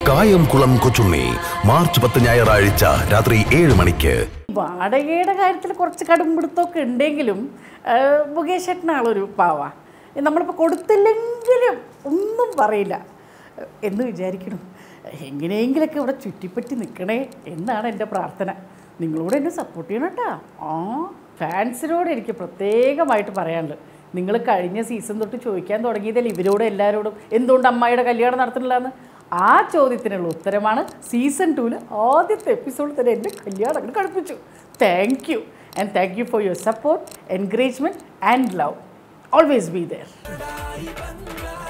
Kayamkulam Kochunni March പത്ത് ഞായറാഴ്ച രാത്രി ഏഴ് മണിക്ക് വാടകയുടെ കാര്യത്തിൽ കുറച്ച് കടുംപിടുത്തമൊക്കെ ഉണ്ടെങ്കിലും ആ, മുകേഷ് ഏട്ടനാളൊരു പാവ നമ്മളിപ്പോൾ കൊടുത്തില്ലെങ്കിലും ഒന്നും പറയില്ല എന്ന് വിചാരിക്കണം എങ്ങനെയെങ്കിലൊക്കെ ഇവിടെ ചുറ്റിപ്പറ്റി നിൽക്കണേ എന്നാണ് എൻ്റെ പ്രാർത്ഥന നിങ്ങളോട് എന്നെ സപ്പോർട്ട് ചെയ്യണം കേട്ടോ ആ ഫാൻസിനോട് എനിക്ക് പ്രത്യേകമായിട്ട് പറയാനുള്ളത് നിങ്ങൾ കഴിഞ്ഞ സീസൺ തൊട്ട് ചോദിക്കാൻ തുടങ്ങിയതല്ലേ ഇവരോട് എല്ലാവരോടും എന്തുകൊണ്ട് അമ്മായിയുടെ കല്യാണം നടത്തുന്നില്ലെന്ന് ആ ചോദ്യത്തിനുള്ള ഉത്തരമാണ് സീസൺ ടൂവിൽ ആദ്യത്തെ എപ്പിസോഡിൽ തന്നെ എൻ്റെ കല്യാണം അങ്ങോട്ട് കളിപ്പിച്ചു thank you and thank you for your support encouragement and love always be there